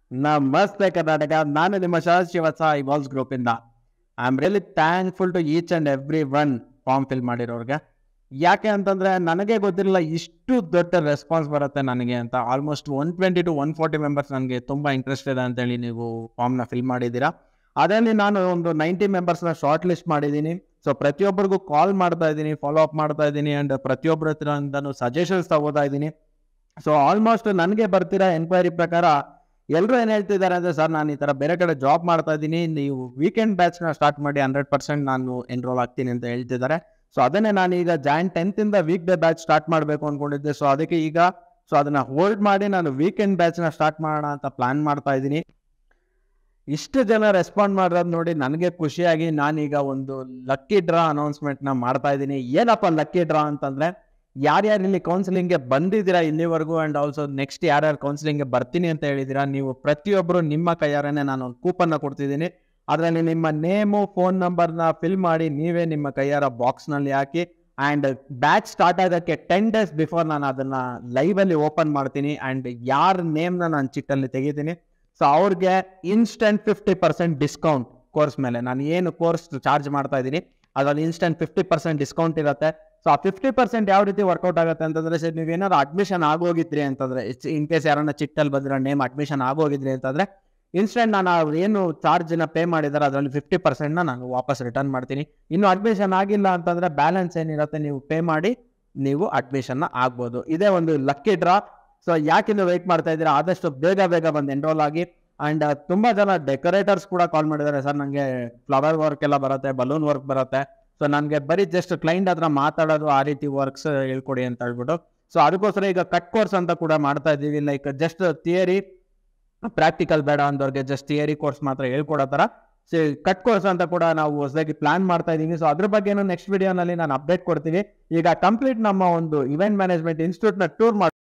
ನಮಸ್ತೆ ಕರ್ನಾಟಕ ನಾನು ನಿಮ್ಮ ಸದಾಶಿವತ್ಸ ಇವಾಲ್ಸ್ ಗ್ರೂಪಿಂದ I am really thankful to each and every one form fill ಮಾಡಿರೋರಿಗೆ ಯಾಕೆ ಅಂತಂದರೆ ನನಗೆ ಗೊತ್ತಿರಲಿಲ್ಲ ಇಷ್ಟು ದೊಡ್ಡ ರೆಸ್ಪಾನ್ಸ್ ಬರುತ್ತೆ ನನಗೆ ಅಂತ almost one twenty to one forty members ನನಗೆ ತುಂಬ ಇಂಟ್ರೆಸ್ಟ್ ಇದೆ ಅಂತೇಳಿ ನೀವು ಫಾರ್ಮ್ನ ಫಿಲ್ ಮಾಡಿದ್ದೀರಾ ಅದರಲ್ಲಿ ನಾನು ಒಂದು ನೈಂಟಿ ಮೆಂಬರ್ಸ್ನ ಶಾರ್ಟ್ ಲಿಸ್ಟ್ ಮಾಡಿದ್ದೀನಿ ಸೊ ಪ್ರತಿಯೊಬ್ಬರಿಗೂ ಕಾಲ್ ಮಾಡ್ತಾ ಇದ್ದೀನಿ ಫಾಲೋ ಅಪ್ ಮಾಡ್ತಾ ಇದ್ದೀನಿ ಆ್ಯಂಡ್ ಪ್ರತಿಯೊಬ್ಬರ ಹತ್ರ ಸಜೆಷನ್ಸ್ ತಗೋತಾ ಇದ್ದೀನಿ ಸೊ ಆಲ್ಮೋಸ್ಟ್ ನನಗೆ ಬರ್ತಿರೋ ಎನ್ಕ್ವೈರಿ ಪ್ರಕಾರ ಎಲ್ಲರೂ ಏನು ಹೇಳ್ತಿದ್ದಾರೆ ಅಂದರೆ ಸರ್ ನಾನು ಈ ಥರ ಬೇರೆ ಕಡೆ ಜಾಬ್ ಮಾಡ್ತಾ ಇದ್ದೀನಿ ನೀವು ವೀಕೆಂಡ್ ಬ್ಯಾಚ್ನ ಸ್ಟಾರ್ಟ್ ಮಾಡಿ ಹಂಡ್ರೆಡ್ ಪರ್ಸೆಂಟ್ ನಾನು ಎನ್ರೋಲ್ ಆಗ್ತೀನಿ ಅಂತ ಹೇಳ್ತಿದ್ದಾರೆ ಸೊ ಅದನ್ನೇ ನಾನು ಈಗ ಜಾಯಿನ್ ಟೆಂತಿಂದ ವೀಕ್ ಡೇ ಬ್ಯಾಚ್ ಸ್ಟಾರ್ಟ್ ಮಾಡಬೇಕು ಅಂದ್ಕೊಂಡಿದ್ದೆ ಸೊ ಅದಕ್ಕೆ ಈಗ ಸೊ ಅದನ್ನು ಹೋಲ್ಡ್ ಮಾಡಿ ನಾನು ವೀಕೆಂಡ್ ಬ್ಯಾಚ್ನ ಸ್ಟಾರ್ಟ್ ಮಾಡೋಣ ಅಂತ ಪ್ಲಾನ್ ಮಾಡ್ತಾ ಇದ್ದೀನಿ ಇಷ್ಟು ಜನ ರೆಸ್ಪಾಂಡ್ ಮಾಡೋದು ನೋಡಿ ನನಗೆ ಖುಷಿಯಾಗಿ ನಾನೀಗ ಒಂದು ಲಕ್ಕಿ ಡ್ರಾ ಅನೌನ್ಸ್ಮೆಂಟ್ನ ಮಾಡ್ತಾ ಇದ್ದೀನಿ ಏನಪ್ಪ ಲಕ್ಕಿ ಡ್ರಾ ಅಂತಂದರೆ ಯಾರ್ಯಾರು ಇಲ್ಲಿ ಕೌನ್ಸಿಲಿಂಗ್ಗೆ ಬಂದಿದ್ದೀರಾ ಇಲ್ಲಿವರೆಗೂ ಆ್ಯಂಡ್ ಆಲ್ಸೋ ನೆಕ್ಸ್ಟ್ ಯಾರ್ಯಾರು ಕೌನ್ಸಿಲಿಂಗ್ಗೆ ಬರ್ತೀನಿ ಅಂತ ಹೇಳಿದ್ದೀರಾ ನೀವು ಪ್ರತಿಯೊಬ್ಬರು ನಿಮ್ಮ ಕೈಯಾರನೇ ನಾನು ಒಂದು ಕೂಪನ್ನ ಕೊಡ್ತಿದ್ದೀನಿ ಅದರಲ್ಲಿ ನಿಮ್ಮ ನೇಮು ಫೋನ್ ನಂಬರ್ನ ಫಿಲ್ ಮಾಡಿ ನೀವೇ ನಿಮ್ಮ ಕೈಯಾರ ಬಾಕ್ಸ್ನಲ್ಲಿ ಹಾಕಿ ಆ್ಯಂಡ್ ಬ್ಯಾಚ್ ಸ್ಟಾರ್ಟ್ ಆಗೋಕ್ಕೆ ಟೆನ್ ಡೇಸ್ ಬಿಫೋರ್ ನಾನು ಅದನ್ನು ಲೈವಲ್ಲಿ ಓಪನ್ ಮಾಡ್ತೀನಿ ಆ್ಯಂಡ್ ಯಾರ ನೇಮ್ನ ನಾನು ಚಿಟ್ಟಲ್ಲಿ ತೆಗಿತೀನಿ ಸೊ ಅವ್ರಿಗೆ instant fifty percent discount course ಮೇಲೆ ನಾನು ಏನು ಕೋರ್ಸ್ ಚಾರ್ಜ್ ಮಾಡ್ತಾ ಇದ್ದೀನಿ ಅದರಲ್ಲಿ ಇನ್ಸ್ಟೆಂಟ್ ಫಿಫ್ಟಿ ಪರ್ಸೆಂಟ್ ಡಿಸ್ಕೌಂಟ್ ಇರುತ್ತೆ ಸೊ ಆ ಫಿಫ್ಟಿ ಪರ್ಸೆಂಟ್ ಯಾವ ರೀತಿ ವರ್ಕೌಟ್ ಆಗುತ್ತೆ ಅಂತಂದ್ರೆ ಸರ್ ನೀವೇನಾದ್ರು ಅಡ್ಮಿಷನ್ ಆಗೋಗಿದ್ರಿ ಅಂತಂದ್ರೆ ಇನ್ ಕೇಸ್ ಯಾರನ್ನ ಚಿಟ್ಟಲ್ಲಿ ಬಂದಿರೋ ನೇಮ್ ಅಡ್ಮಿಷನ್ ಆಗೋಗಿದ್ರಿ ಅಂತಂದ್ರೆ ಇನ್ಸ್ಟೆಂಟ್ ನಾನು ಅವ್ರು ಏನು ಚಾರ್ಜ್ನ ಪೇ ಮಾಡಿದ್ದಾರೆ ಅದರಲ್ಲಿ ಫಿಫ್ಟಿ ಪರ್ಸೆಂಟ್ನ ನಾನು ವಾಪಸ್ ರಿಟರ್ನ್ ಮಾಡ್ತೀನಿ ಇನ್ನು ಅಡ್ಮಿಷನ್ ಆಗಿಲ್ಲ ಅಂತಂದ್ರೆ ಬ್ಯಾಲೆನ್ಸ್ ಏನಿರುತ್ತೆ ನೀವು ಪೇ ಮಾಡಿ ನೀವು ಅಡ್ಮಿಷನ್ನ ಆಗ್ಬೋದು ಇದೇ ಒಂದು ಲಕ್ಕಿ ಡ್ರಾ ಸೊ ಯಾಕಿನ್ನು ವೆಯ್ಟ್ ಮಾಡ್ತಾ ಇದ್ದೀರಾ ಆದಷ್ಟು ಬೇಗ ಬೇಗ ಬಂದು ಎನ್ರೋಲ್ ಆಗಿ ಆ್ಯಂಡ್ ತುಂಬ ಜನ ಡೆಕೋರೇಟರ್ಸ್ ಕೂಡ ಕಾಲ್ ಮಾಡಿದ್ದಾರೆ ಸರ್ ನನಗೆ ಫ್ಲವರ್ ವರ್ಕ್ ಎಲ್ಲ ಬರುತ್ತೆ ಬಲೂನ್ ವರ್ಕ್ ಬರುತ್ತೆ ಸೊ ನನಗೆ ಬರೀ ಜಸ್ಟ್ ಕ್ಲೈಂಟ್ ಹತ್ರ ಮಾತಾಡೋದು ಆ ರೀತಿ ವರ್ಕ್ಸ್ ಹೇಳ್ಕೊಡಿ ಅಂತ ಹೇಳ್ಬಿಟ್ಟು ಸೊ ಅದಕ್ಕೋಸ್ಕರ ಈಗ ಕಟ್ ಕೋರ್ಸ್ ಅಂತ ಕೂಡ ಮಾಡ್ತಾ ಇದ್ದೀವಿ ಲೈಕ್ ಜಸ್ಟ್ ಥಿಯರಿ ಪ್ರಾಕ್ಟಿಕಲ್ ಬೇಡ ಅಂದವ್ರಿಗೆ ಜಸ್ಟ್ ಥಿಯರಿ ಕೋರ್ಸ್ ಮಾತ್ರ ಹೇಳ್ಕೊಡೋ ಥರ ಸೊ ಕಟ್ ಕೋರ್ಸ್ ಅಂತ ಕೂಡ ನಾವು ಹೊಸದಾಗಿ ಪ್ಲಾನ್ ಮಾಡ್ತಾ ಇದ್ದೀವಿ ಸೊ ಅದ್ರ ಬಗ್ಗೆನೂ ನೆಕ್ಸ್ಟ್ ವಿಡಿಯೋನಲ್ಲಿ ನಾನು ಅಪ್ಡೇಟ್ ಕೊಡ್ತೀವಿ ಈಗ ಕಂಪ್ಲೀಟ್ ನಮ್ಮ ಒಂದು ಇವೆಂಟ್ ಮ್ಯಾನೇಜ್ಮೆಂಟ್ ಇನ್ಸ್ಟಿಟ್ಯೂಟ್ನ ಟೂರ್ ಮಾಡಿ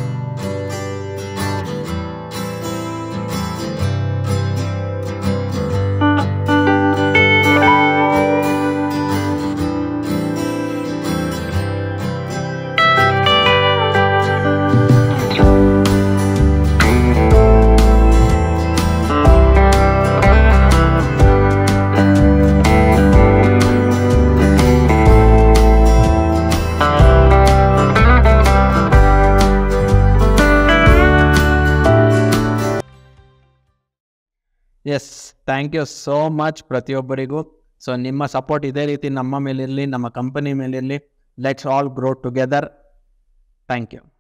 yes thank you so much ಪ್ರತಿಯೊಬ್ಬರಿಗೂ ಸೊ ನಿಮ್ಮ ಸಪೋರ್ಟ್ ಇದೇ ರೀತಿ ನಮ್ಮ ಮೇಲಿರಲಿ ನಮ್ಮ ಕಂಪನಿ ಮೇಲಿರಲಿ let's all grow together thank you